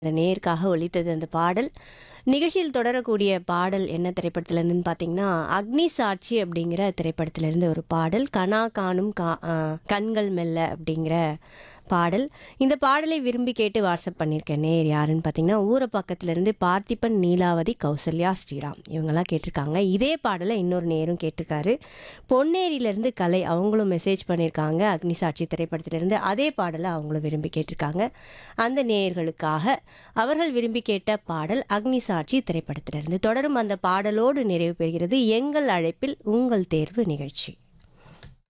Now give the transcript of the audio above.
அந்த நேருக்காக ஒலித்தது அந்த பாடல் நிகழ்ச்சியில் தொடரக்கூடிய பாடல் என்ன திரைப்படத்துலேருந்துன்னு பார்த்தீங்கன்னா அக்னி சாட்சி அப்படிங்கிற திரைப்படத்திலேருந்து ஒரு பாடல் கனா காணும் கா ஆ, கண்கள் மெல்ல அப்படிங்கிற பாடல் இந்த பாடலை விரும்பி கேட்டு வாட்ஸ்அப் பண்ணியிருக்கேன் நேர் யாருன்னு பார்த்தீங்கன்னா ஊர பக்கத்துலேருந்து பார்த்திபன் நீலாவதி கௌசல்யா ஸ்ரீராம் இவங்கெல்லாம் கேட்டிருக்காங்க இதே பாடலை இன்னொரு நேரும் கேட்டிருக்காரு பொன்னேரியிலேருந்து கலை அவங்களும் மெசேஜ் பண்ணியிருக்காங்க அக்னி சாட்சி திரைப்படத்திலேருந்து அதே பாடலை அவங்களும் விரும்பி கேட்டிருக்காங்க அந்த நேயர்களுக்காக அவர்கள் விரும்பி கேட்ட பாடல் அக்னி சாட்சி திரைப்படத்திலிருந்து தொடரும் அந்த பாடலோடு நிறைவு பெறுகிறது எங்கள் அழைப்பில் உங்கள் தேர்வு நிகழ்ச்சி